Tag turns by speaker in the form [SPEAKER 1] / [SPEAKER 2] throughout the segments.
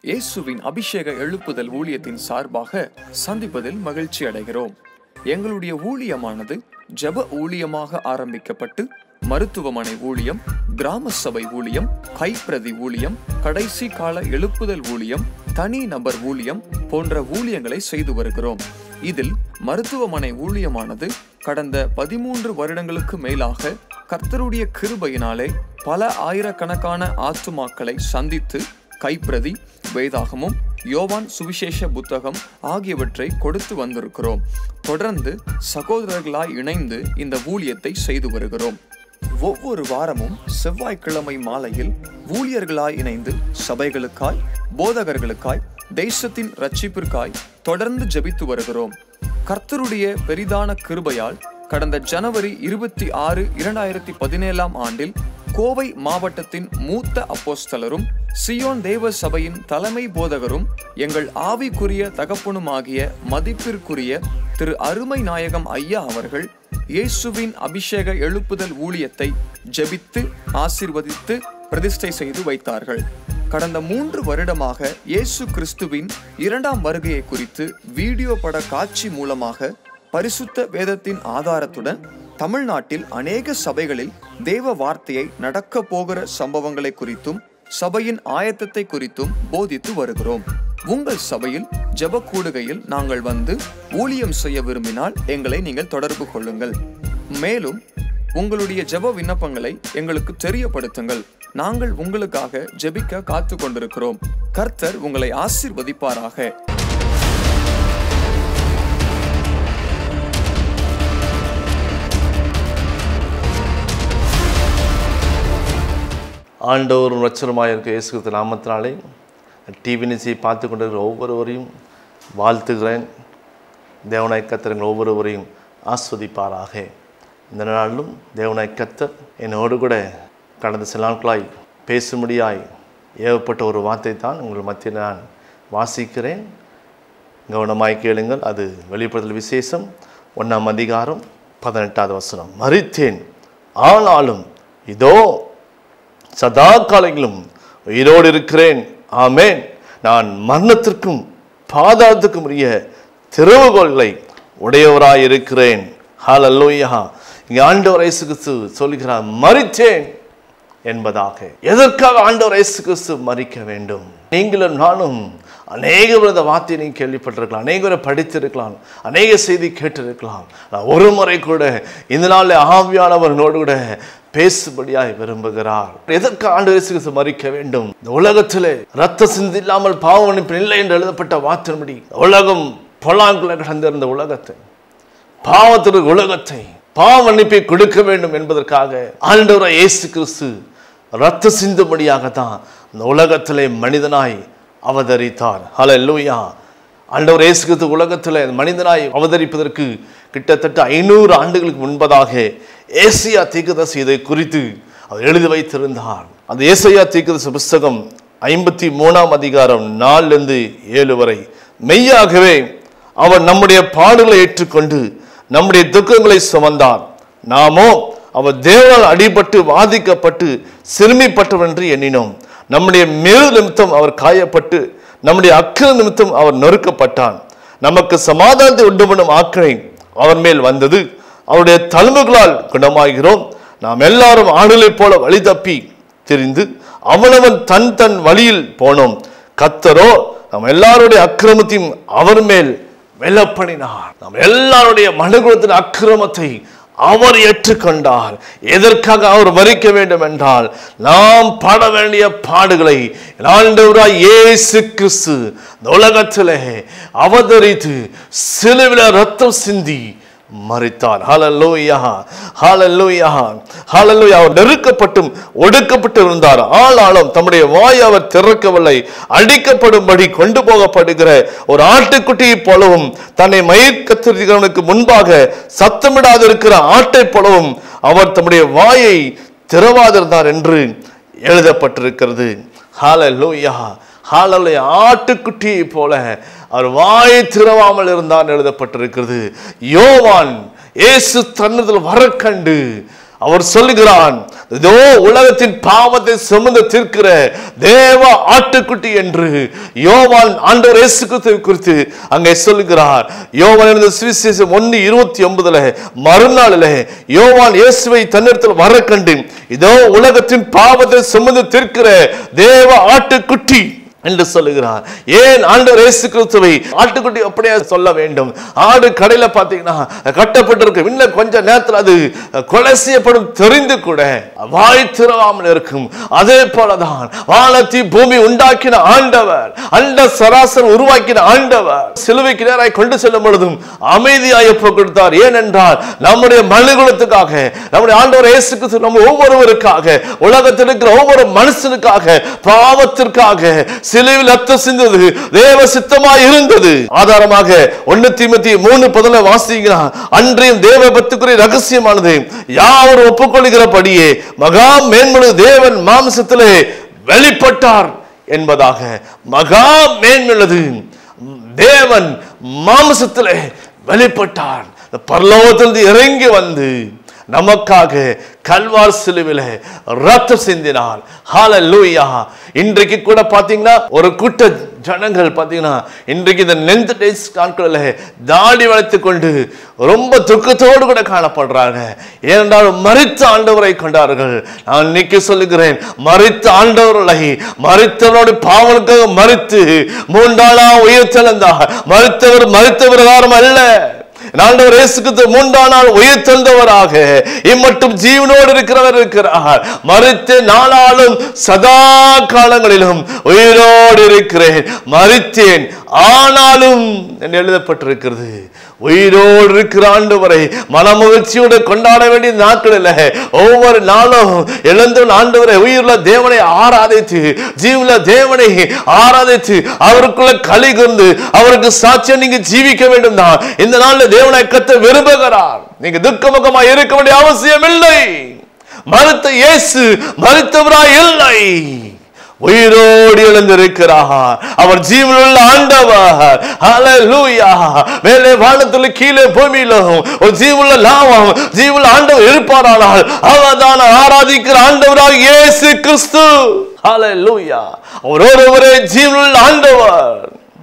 [SPEAKER 1] இயேசுவின் அபிஷேக எழுப்புதல் ஊழியத்தின் சார்பாக சந்திப்பதில் மகிழ்ச்சி அடைகிறோம் எங்களுடைய ஊழியமானது ஜெப ஊழியமாக ஆரம்பிக்கப்பட்டு மருத்துவமனை ஊழியம் கிராம சபை ஊழியம் கைப்பிரதி ஊழியம் கடைசி கால எழுப்புதல் ஊழியம் தனி நபர் ஊழியம் போன்ற ஊழியங்களை செய்து வருகிறோம் இதில் மருத்துவமனை ஊழியமானது கடந்த பதிமூன்று வருடங்களுக்கு மேலாக கர்த்தருடைய கிருபையினாலே பல ஆயிரக்கணக்கான ஆத்துமாக்களை சந்தித்து கைப்பிரதி வேதாகமும் யோவான் சுவிசேஷ புத்தகம் ஆகியவற்றை கொடுத்து வந்திருக்கிறோம் தொடர்ந்து சகோதரர்களாய் இணைந்து இந்த ஊழியத்தை செய்து வருகிறோம் ஒவ்வொரு வாரமும் செவ்வாய்க்கிழமை மாலையில் ஊழியர்களாய் இணைந்து சபைகளுக்காய் போதகர்களுக்காய் தேசத்தின் ரட்சிப்பிற்காய் தொடர்ந்து ஜெபித்து வருகிறோம் கர்த்தருடைய பெரிதான கிருபையால் கடந்த ஜனவரி இருபத்தி ஆறு இரண்டாயிரத்தி பதினேழாம் ஆண்டில் கோவை மாவட்டத்தின் மூத்த அப்போஸ்தலரும் சியோன் தேவ சபையின் தலைமை போதகரும் எங்கள் ஆவிக்குரிய தகப்பனுமாகிய மதிப்பிற்குரிய திரு அருமை நாயகம் ஐயா அவர்கள் இயேசுவின் அபிஷேக எழுப்புதல் ஊழியத்தை ஜெபித்து ஆசிர்வதித்து பிரதிஷ்டை செய்து வைத்தார்கள் கடந்த மூன்று வருடமாக இயேசு கிறிஸ்துவின் இரண்டாம் வருகையை குறித்து வீடியோ பட காட்சி மூலமாக பரிசுத்த வேதத்தின் ஆதாரத்துடன் தமிழ்நாட்டில் அநேக சபைகளில் தேவ வார்த்தையை நடக்க போகிற சம்பவங்களை குறித்தும் சபையின் ஆயத்தத்தை குறித்தும் போதித்து வருகிறோம் உங்கள் சபையில் ஜெப கூடுகையில் நாங்கள் வந்து ஊழியம் செய்ய விரும்பினால் எங்களை நீங்கள் தொடர்பு கொள்ளுங்கள் மேலும் உங்களுடைய ஜெப விண்ணப்பங்களை எங்களுக்கு தெரியப்படுத்துங்கள் நாங்கள் உங்களுக்காக ஜெபிக்க காத்து கொண்டிருக்கிறோம் கர்த்தர் உங்களை ஆசிர்வதிப்பாராக
[SPEAKER 2] ஆண்டவரும் ரட்சருமாக இருக்க இயேசு கிறிஸ்து நாமத்தினாலே டிவி நிச்சயை பார்த்து கொண்டிருக்கிற ஒவ்வொருவரையும் வாழ்த்துகிறேன் தேவனாய் கத்தருங்கள் ஒவ்வொருவரையும் ஆஸ்வதிப்பாராக இந்த நாளிலும் தேவனாய் கத்தர் என்னோடு கூட கடந்த சில நாட்களாய் பேசும்படியாய் ஏவப்பட்ட ஒரு வார்த்தை தான் உங்கள் மத்தியில் நான் வாசிக்கிறேன் கவனமாய் கேளுங்கள் அது வெளிப்படுத்தல் விசேஷம் ஒன்றாம் அதிகாரம் பதினெட்டாவது வசனம் மறித்தேன் ஆனாலும் இதோ சதா காலங்களிலும் உயிரோடு இருக்கிறேன் ஆமேன் நான் மரணத்திற்கும் பாதாளத்துக்கும் உரிய திறவுகோள்களை உடையவராய் இருக்கிறேன் ஹalleluya இங்கே ஆண்டவர் இயேசு கிறிஸ்து சொல்கிறார் மறித்தேன் என்பதாக எதற்காக ஆண்டவர் இயேசு கிறிஸ்து மறிக்க வேண்டும் நீங்களும் நானும் அநேக வித வார்த்தையை நீங்கள் கேள்விப்பட்டிருக்கலாம் அநேகரை படித்திருக்கலாம் அநேக செய்தி கேட்டிருக்கலாம் நான் ஒரு முறை கூட இந்த நாளில் ஆவியானவர்களோடு கூட பேசுபடியாய் விரும்புகிறார் எதற்கு ஆண்டு இயேசு கிறிஸ்து மறிக்க வேண்டும் இந்த உலகத்திலே ரத்த சிந்தி இல்லாமல் பாவமன்னிப்பு இல்லை என்று எழுதப்பட்ட வார்த்தையின்படி உலகம் பொல்லாங்குள்ள கடந்திருந்த உலகத்தை பாவத்திற்கு உலகத்தை பாவ மன்னிப்பை கொடுக்க வேண்டும் என்பதற்காக ஆண்டவராய் இயேசு கிறிஸ்து ரத்த சிந்தும்படியாக தான் இந்த உலகத்திலே மனிதனாய் அவதரித்தார் ஹalleluya ஆண்டவர் இயேசு கிறிஸ்து உலகத்தில் மனிதனாய் அவதரிப்பதற்கு கிட்டத்தட்ட ஐநூறு ஆண்டுகளுக்கு முன்பதாக ஏசியா தீர்க்கதரிசி இதை குறித்து அவர் எழுதி வைத்திருந்தார் அந்த ஏசையா தீர்க்கதரிசி புஸ்தகம் ஐம்பத்தி மூணாம் அதிகாரம் நாலிலிருந்து ஏழு வரை மெய்யாகவே அவர் நம்முடைய பாடுகளை ஏற்றுக்கொண்டு நம்முடைய துக்கங்களை சுமந்தார் நாமோ அவர் தேவனால் அடிபட்டு வாதிக்கப்பட்டு சிறுமிப்பட்டவர் என்று எண்ணினோம் நம்முடைய மேல் நிமித்தம் அவர் காயப்பட்டு நம்முடைய அக்கிர நிமித்தம் அவர் நொறுக்கப்பட்டான் நமக்கு சமாதானத்தை உண்டு பண்ணும் ஆக்கினை அவர் மேல் வந்தது அவருடைய தழும்புகளால் குணமாகிறோம் நாம் எல்லாரும் ஆடுகளைப் போல வழி தப்பி தெரிந்து அவனவன் தன் தன் வழியில் போனோம் கத்தரோ நம்ம எல்லாருடைய அக்கிரமத்தையும் அவர் மேல் வெள்ளப்பணினார் நாம் எல்லாருடைய மனுகுலத்தின் அக்கிரமத்தை அவர் ஏற்றுக்கொண்டார் எதற்காக அவர் மறிக்க வேண்டும் என்றால் நாம் பாட வேண்டிய பாடுகளை ஆண்டவராய் இயேசு கிறிஸ்து இந்த உலகத்திலே அவதரித்து சிலுவில ரத்தம் சிந்தி மறித்தார் ஹalleluya ஹalleluya ஹalleluya அவர் நெருக்கப்பட்டும் ஒடுக்கப்பட்டு இருந்தார் ஆனாலும் தம்முடைய வாய் அவர் திறக்கவில்லை அடிக்கப்படும்படி கொண்டு போகப்படுகிற ஒரு ஆட்டுக்குட்டியைப் போலவும் தன்னை மயக்கத்திற்கு முன்பாக சத்தமிடாதிருக்கிற ஆட்டைப் போலவும் அவர் தம்முடைய வாயை திறவாதிருந்தார் என்று எழுதப்பட்டிருக்கிறது ஹalleluya ஹalleluya ஆட்டுக்குட்டியை போல அவர் வாயை திறவாமல் இருந்தான் எழுதப்பட்டிருக்கிறது யோவான் இயேசு தன்னதில் வரக்கண்டு அவர் சொல்லுகிறான் இதோ உலகத்தின் பாவத்தை சுமந்து தீர்க்கிற தேவ ஆட்டுக்குட்டி என்று யோவான் ஆண்டவர் இயேசு கிறிஸ்துவை குறித்து அங்கே சொல்லுகிறார் யோவான் இருந்த சுவிசேஷம் ஒன்று இருபத்தி ஒன்பதுல மறுநாளில் யோவான் இயேசுவை தன்னிடத்தில் வர கண்டு இதோ உலகத்தின் பாவத்தை சுமந்து தீர்க்கிற தேவ ஆட்டுக்குட்டி என்று சொல்லுகிறார் ஏன் ஆண்டவர் இயேசு கிறிஸ்துவை ஆட்டுக்குட்டி அப்படியே சொல்ல வேண்டும் ஆடு கடையில பாத்தீங்கன்னா கட்டப்பட்டிருக்கு இன்னும் கொஞ்ச நேரத்தில் அது கொலை செய்யப்படும் தெரிந்து கூட வாய் திறவாமல் இருக்கும் அதே போலதான் வானத்தி பூமி உண்டாக்கின ஆண்டவர் அண்ட சராசர் உருவாக்கின ஆண்டவர் சிலுவைக்கு நேராய் கொண்டு செல்லும் பொழுதும் அமைதியாய் ஒப்பு கொடுத்தார் ஏனென்றால் நம்முடைய மனுகுலத்துக்காக நம்முடைய ஆண்டவர் இயேசு கிறிஸ்து நம்ம ஒவ்வொருவருக்காக உலகத்தில் இருக்கிற ஒவ்வொரு மனுஷனுக்காக பாவத்திற்காக சிலுவில் ரத்தம் சிந்தது தேவ சித்தமாய் இருந்தது ஆதாரமாக ஒன்னு தீமத்தி மூணு பதில வாசிங்கன்னா அன்றையும் தேவ பத்துக்குரிய ரகசியமானது யாவரும் ஒப்புக்கொள்கிறபடியே மகா மேன்மனு தேவன் மாம்சத்திலே வெளிப்பட்டார் என்பதாக மகா மேன்முள்ளது தேவன் மாம்சத்திலே வெளிப்பட்டார் இந்த பரலோகத்திலிருந்து இறங்கி வந்து நமக்காக கல்வார் சிலுவில ரத்தம் சிந்தினார் ஹalleluya இன்றைக்கு கூட பாத்தீங்கன்னா ஒரு கூட்ட ஜனங்கள் பாத்தீங்கன்னா இன்றைக்கு இந்த நெந்து டேஸ் நாட்களில் தாடி வளைத்து கொண்டு ரொம்ப துக்கத்தோடு கூட காணப்படுறாங்க ஏனென்றால் மறித்த ஆண்டவரை கொண்டார்கள் நான் இன்னைக்கு சொல்லுகிறேன் மறித்த ஆண்டவர்களை மறித்தவரோடு பாவனுக்காக மறித்து மூன்றாளா உயிர் தெழுந்தார் மறித்தவர் மறித்த பிரகாரம் அல்ல ஆண்டவர் இயேசு கிறிஸ்து மூன்றாம் நாள் உயிர் தந்தவராக இம்மட்டும் ஜீவனோடு இருக்கிறவர் இருக்கிறார் மறித்து நாளாலும் சதா காலங்களிலும் உயிரோடு இருக்கிறேன் மறித்தேன் ஆனாலும் என்று எழுதப்பட்டிருக்கிறது உயிரோடு இருக்கிற ஆண்டவரை மனமகிழ்ச்சியோடு கொண்டாட வேண்டிய நாட்கள் இல்லை ஒவ்வொரு நாளும் எழுந்த ஆண்டவரை உயிருள்ள தேவனை ஆராதித்து ஜீவுல தேவனை ஆராதித்து அவருக்குள்ள களி கூர்ந்து அவருக்கு சாட்சியம் நீங்க ஜீவிக்க வேண்டும் தான் இந்த நாள்ல தேவனை கத்த விரும்புகிறார் நீங்க துக்கமுகமா இருக்க வேண்டிய அவசியம் இல்லை மறுத்த இயேசு மறுத்தவராய் இல்லை உயிரோடு எழுந்திருக்கிறார் அவர் ஜீவனுள்ள ஆண்டவர் ஹalleluya மேலே வானத்தில் கீழே பூமியிலும் ஒரு ஜீவனுள்ள லாபம் ஜீவனுள்ள ஆண்டவர் இருப்பாரானால் அவர்தான் ஆராதிக்கிற ஆண்டவராக இயேசு கிறிஸ்து ஹalleluya அவர் ஒருவரே ஜீவனுள்ள ஆண்டவர்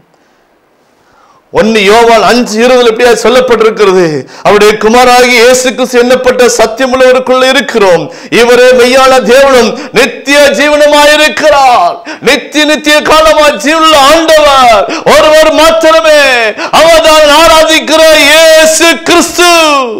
[SPEAKER 2] ஒன்னு யோவான் அஞ்சு இருபதுல எப்படியா சொல்லப்பட்டிருக்கிறது அவருடைய குமாராகி இயேசு கிறிஸ்து எண்ணப்பட்ட சத்தியமுள்ளவருக்குள்ள இருக்கிறோம் இவரே மெய்யான தேவனும் நித்திய ஜீவனமாயிருக்கிறார் நித்திய நித்திய காலமா ஜீவனுள்ள ஆண்டவர் ஒருவர் மாத்திரமே அவர்தான் ஆராதிக்கிற இயேசு கிறிஸ்து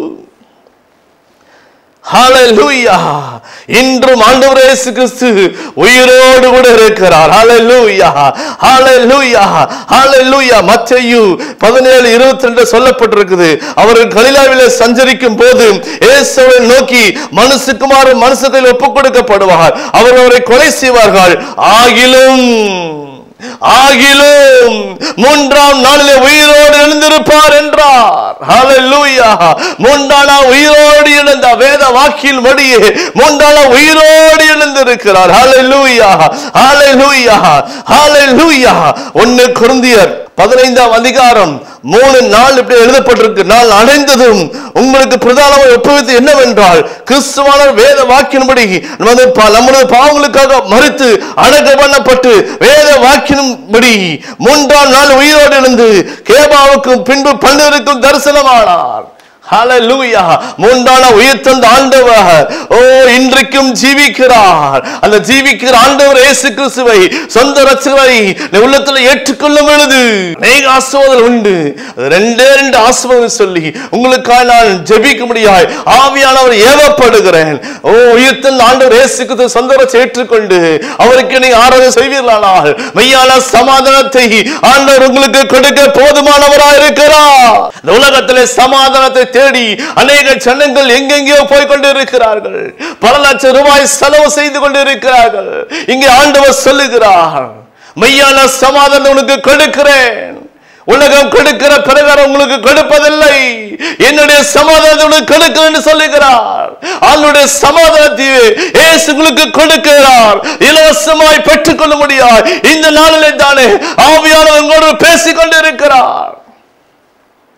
[SPEAKER 2] ஹalleluya இன்றும் ஆண்டவர் இயேசு கிறிஸ்து உயிரோடு கூட இருக்கிறார் ஹalleluya ஹalleluya ஹalleluya மத்தேயு 17 22 சொல்லப்பட்டிருக்குது அவர்கள் கலிலாவிலே சஞ்சரிக்கும் போது இயேசுவை நோக்கி மனுஷகுமார் மனுஷத்தில் ஒப்புக் கொடுக்கப்படுவார் அவர் அவரை கொலை செய்வார்கள் ஆகிலும் ஆகிலும் மூன்றாம் நாளிலே உயிரோடு எழுந்திருப்பார் என்றார் ஹalleluya மூன்றாம் நாள் உயிரோடு எழுந்த வேத வாக்கில் படியே மூன்றாம் நாள் உயிரோடு எழுந்திருக்கிறார் ஹalleluya ஹalleluya ஹalleluya ஒன்னு குருந்தியர் பதினைந்தாம் அதிகாரம் மூணு நாள் இப்படி எழுதப்பட்டிருக்கு நாள் அடைந்ததும் உங்களுக்கு பிரதானமாக ஒப்புவித்து என்னவென்றால் கிறிஸ்துவானர் வேத வாக்கின்படி நமது பா- நம்முடைய பாவங்களுக்காக மறுத்து அடக்க பண்ணப்பட்டு வேத வாக்கின்படி மூன்றாம் நாள் உயிரோடு எழுந்து கேபாவுக்கும் பின்பு பன்னிருக்கும் தரிசனமானார் ஹalleluya மூன்றான உயிர் தந்த ஆண்டவர் ஓ இன்றைக்கும் ஜீவிக்கிறார் அந்த ஜீவிக்கிற ஆண்டவர் இயேசு கிறிஸ்துவை சொந்த ரட்சகரை நீ உள்ளத்துல ஏற்றுக்கொள்ளும் பொழுது அநேக ஆசீர்வாதம் உண்டு ரெண்டே ரெண்டு ஆசீர்வாதம் சொல்லி உங்களுக்காக நான் ஜெபிக்க முடியாது ஆவியானவர் ஏவப்படுகிறேன் ஓ உயிர் தந்த ஆண்டவர் இயேசு கிறிஸ்து சொந்த ரட்சை ஏற்றுக்கொண்டு அவருக்கு நீ ஆராதனை செய்வீர்களானால் மெய்யான சமாதானத்தை ஆண்டவர் உங்களுக்கு கொடுக்க போதுமானவராய் இருக்கிறார் இந்த உலகத்திலே சமாதானத்தை தேடி அநேக ஜனங்கள் எங்கெங்கேயோ போய் கொண்டு இருக்கிறார்கள் பல லட்சம் ரூபாய் செலவு செய்து கொண்டு இருக்கிறார்கள் இங்கே ஆண்டவர் சொல்லுகிறார் மெய்யான சமாதானம் உனக்கு கொடுக்கிறேன் உலகம் கொடுக்கிற பிரகாரம் உங்களுக்கு கொடுப்பதில்லை என்னுடைய சமாதானத்தை உனக்கு கொடுக்கிறேன் என்று சொல்லுகிறார் அவனுடைய சமாதானத்தை இயேசு உங்களுக்கு கொடுக்கிறார் இலவசமாய் பெற்றுக்கொள்ள முடியாது இந்த நாளிலே தானே ஆவியானவர் உங்களோடு பேசிக் கொண்டிருக்கிறார்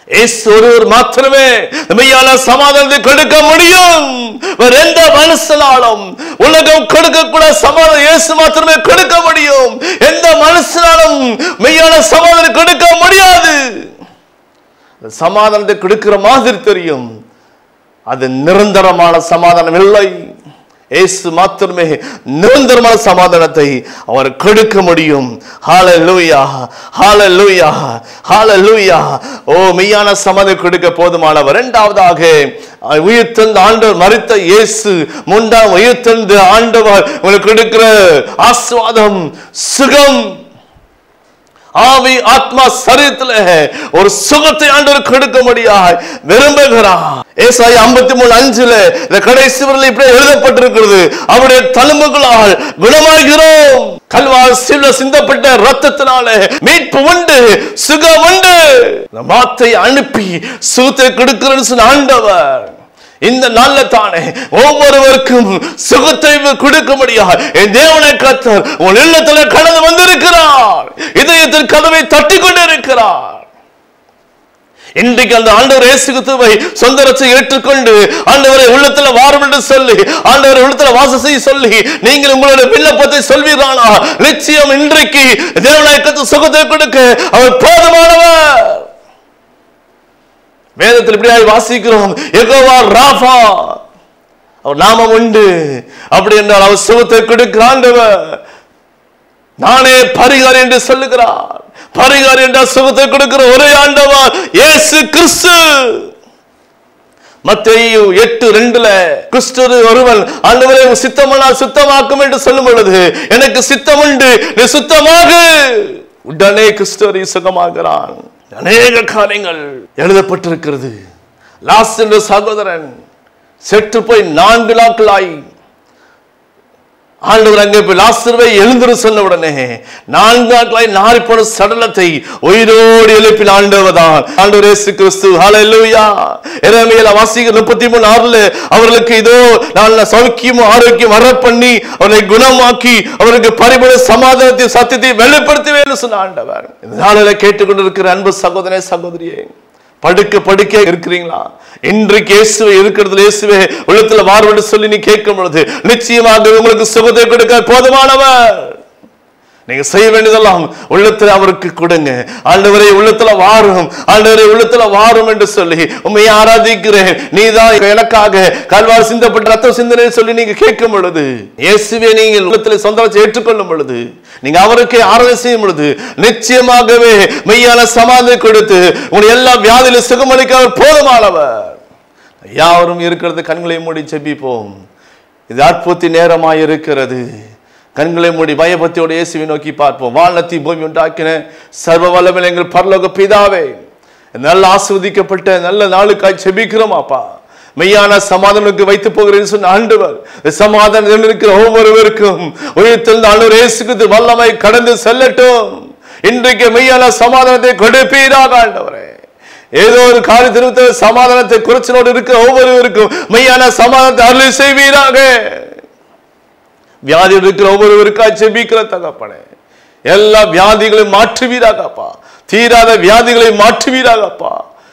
[SPEAKER 2] இயேசு ஒருவர் மாத்திரமே மெய்யான சமாதானத்தை கொடுக்க முடியும் வேற எந்த மனுஷனாலும் உலகம் கொடுக்க கூட சமாதானம் இயேசு மாத்திரமே கொடுக்க முடியும் எந்த மனுஷனாலும் மெய்யான சமாதானம் கொடுக்க முடியாது அந்த சமாதானத்தை கொடுக்கிற மாதிரி தெரியும் அது நிரந்தரமான சமாதானம் இல்லை இயேசு மாத்திரமே நிரந்தரமான சமாதானத்தை அவர் கொடுக்க முடியும் ஹalleluya ஹalleluya ஹalleluya ஓ மெய்யான சமாதானம் கொடுக்க போதுமானவர் இரண்டாவதாக உயிர்த்தெழுந்த ஆண்டவர் மரித்த இயேசு மூன்றாம் உயிர்த்தெழுந்த ஆண்டவர் உங்களுக்கு கொடுக்கிற ஆஸ்வாதம் சுகம் ஆவி ஆத்மா சரீரத்துல ஒரு சுகத்தை ஆண்டவர் கொடுக்க முடியாது விரும்புகிறார் ஏசாய் ஐம்பத்தி மூணு அஞ்சுல இந்த கடைசி வரல இப்படி எழுதப்பட்டிருக்கிறது அவருடைய தழும்புகளால் குணமாகிறோம் கல்வார் சில சிந்தப்பட்ட ரத்தத்தினால மீட்பு உண்டு சுகம் உண்டு இந்த வார்த்தை அனுப்பி சுகத்தை கொடுக்கிறேன்னு சொன்ன ஆண்டவர் இந்த நாள்ல தானே ஒவ்வொருவருக்கும் சுகத்தை கொடுக்க முடியாது என் தேவனை கத்தர் உன் இல்லத்துல கடந்து வந்திருக்கிறார் இதயத்தில் கதவை தட்டி கொண்டிருக்கிறார் இன்றைக்கு அந்த ஆண்டவர் இயேசு கிறிஸ்துவை சொந்த ரட்சை ஏற்றுக்கொண்டு ஆண்டவரை உள்ளத்துல வாரும் என்று சொல்லி ஆண்டவரை உள்ளத்துல வாசம் செய்ய சொல்லி நீங்கள் உங்களுடைய விண்ணப்பத்தை சொல்வீரானா நிச்சயம் இன்றைக்கு தேவநாயக்கத்து சுகத்தை கொடுக்க அவர் போதுமானவர் வேதத்தில் இப்படியாய் வாசிக்கிறோம் எகோவா ராஃபா அவர் நாமம் உண்டு அப்படி என்றால் அவர் சுகத்தை கொடுக்கிற ஆண்டவர் நானே பரிகார் என்று சொல்லுகிறார் பரிகார் என்றால் சுகத்தை கொடுக்கிற ஒரே ஆண்டவர் இயேசு கிறிஸ்து மத்தேயு எட்டு ரெண்டுல கிறிஸ்து ஒருவன் ஆண்டவரே உன் சித்தமனால் சுத்தமாக்கும் என்று சொல்லும் பொழுது எனக்கு சித்தம் உண்டு நீ சுத்தமாகு உடனே கிறிஸ்துவரை சுகமாகிறான் அநேக காரியங்கள் எழுதப்பட்டிருக்கிறது லாஸ்ட் என்ற சகோதரன் செத்து போய் நான்கு நாட்களாய் ஆண்டவர் அங்கே போய் லாஸ்டர்வை எழுந்திரு சொன்ன உடனே நான்கு நாட்களாய் நாரி போன சடலத்தை உயிரோடு எழுப்பின ஆண்டவர்தான் ஆண்டவர் இயேசு கிறிஸ்து ஹalleluya எரேமியால வாசிக்க முப்பத்தி மூணு ஆறுல அவர்களுக்கு இதோ நல்ல சௌக்கியமும் ஆரோக்கியம் வர பண்ணி அவரை குணமாக்கி அவருக்கு பரிபூர்ண சமாதானத்தை சத்தியத்தை வெளிப்படுத்துவேன் சொன்ன ஆண்டவர் இந்த நாளில கேட்டுக்கொண்டிருக்கிற அன்பு சகோதரனே சகோதரியே படுக்க படுக்க இருக்கிறீங்களா இன்றைக்கு இயேசுவை இருக்கிறதுல இயேசுவே உள்ளத்துல மாறுபட்டு சொல்லி நீ கேட்கும் பொழுது நிச்சயமாக உங்களுக்கு சுகத்தை கொடுக்க போதுமானவர் நீங்க செய்ய வேண்டியதெல்லாம் உள்ளத்துல அவருக்கு கொடுங்க ஆண்டவரே உள்ளத்துல வாரும் ஆண்டவரே உள்ளத்துல வாரும் என்று சொல்லி உண்மையை ஆராதிக்கிறேன் நீதான் எனக்காக கல்வார் சிந்தப்பட்ட ரத்தம் சிந்தனை சொல்லி நீங்க கேட்கும் பொழுது இயேசுவே நீங்கள் உள்ளத்துல சொந்த ஏற்றுக்கொள்ளும் பொழுது நீங்க அவருக்கே ஆராதனை செய்யும் பொழுது நிச்சயமாகவே மெய்யான சமாதி கொடுத்து உங்களுடைய எல்லா வியாதியில சுகமளிக்க அவர் போதுமானவர் யாவரும் இருக்கிறது கண்களை மூடி செபிப்போம் இது அற்புத்தி நேரமாய் இருக்கிறது கண்களை மூடி பயபக்தியோட இயேசுவை நோக்கி பார்ப்போம் வானத்தி பூமி உண்டாக்கின சர்வ வல்லமையில் எங்கள் பரலோக பிதாவே நல்ல ஆஸ்வதிக்கப்பட்ட நல்ல நாளுக்காய் செபிக்கிறோம் அப்பா மெய்யான சமாதானத்துக்கு வைத்து போகிறேன் சொன்ன ஆண்டவர் இந்த சமாதானம் இருக்கிற ஒவ்வொருவருக்கும் உயிர்த்தெழுந்த ஆண்டவர் இயேசுக்கு வல்லமை கடந்து செல்லட்டும் இன்றைக்கு மெய்யான சமாதானத்தை கொடுப்பீராக ஆண்டவரே ஏதோ ஒரு காரியத்திற்கு சமாதானத்தை குறைச்சலோடு இருக்கிற ஒவ்வொருவருக்கும் மெய்யான சமாதானத்தை அருளை செய்வீராக வியாதியில் இருக்கிற ஒவ்வொருவருக்கா செபிக்கிற தகப்பனே எல்லா வியாதிகளையும் மாற்றுவீராகப்பா தீராத வியாதிகளை மாற்றுவீராகப்பா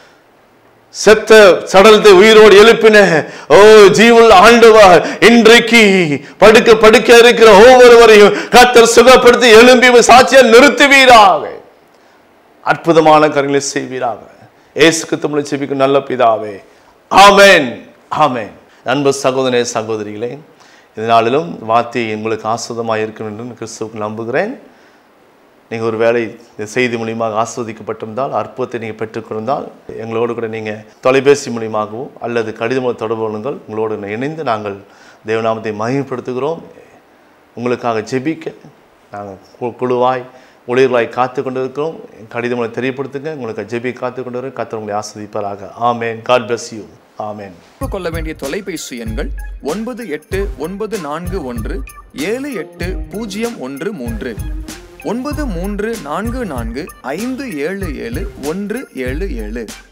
[SPEAKER 2] செத்த சடலத்தை உயிரோடு எழுப்பின ஓ ஜீவன் ஆண்டவர் இன்றைக்கு படுக்க படுக்க இருக்கிற ஒவ்வொருவரையும் கத்தர் சுகப்படுத்தி எழும்பி சாட்சியை நிறுத்துவீராக அற்புதமான கருங்களை செய்வீராக ஏசுக்கு தமிழை செபிக்கும் நல்ல பிதாவே ஆமென் ஆமென் அன்பு சகோதரே சகோதரிகளே இதனாலும் வார்த்தை உங்களுக்கு ஆஸ்வதமாக இருக்கும் என்று கிறிஸ்துவுக்கு நம்புகிறேன் நீங்கள் ஒரு வேளை இந்த செய்தி மூலியமாக ஆஸ்வதிக்கப்பட்டிருந்தால் அற்புதத்தை நீங்கள் பெற்றுக்கொண்டால் எங்களோடு கூட நீங்கள் தொலைபேசி மூலியமாகவோ அல்லது கடிதம் மூலம் தொடர்பு கொள்ளுங்கள் உங்களோடு இணைந்து நாங்கள் தேவநாமத்தை மகிமைப்படுத்துகிறோம் உங்களுக்காக ஜெபிக்க நாங்கள் கு- குழுவாய் ஊழியர்களாய் காத்து கொண்டிருக்கிறோம் கடிதம் மூலம் தெரியப்படுத்துங்க உங்களுக்கு ஜெபி காத்து கொண்டு வரும் கத்தர் உங்களை ஆஸ்வதிப்பாராக ஆமேன் காட் bless யூ ஆமேன்
[SPEAKER 1] தொடர்பு கொள்ள வேண்டிய தொலைபேசி எண்கள் ஒன்பது எட்டு ஒன்பது நான்கு ஒன்று ஏழு எட்டு பூஜ்ஜியம் ஒன்று மூன்று ஒன்பது மூன்று நான்கு நான்கு ஐந்து ஏழு ஏழு ஒன்று ஏழு ஏழு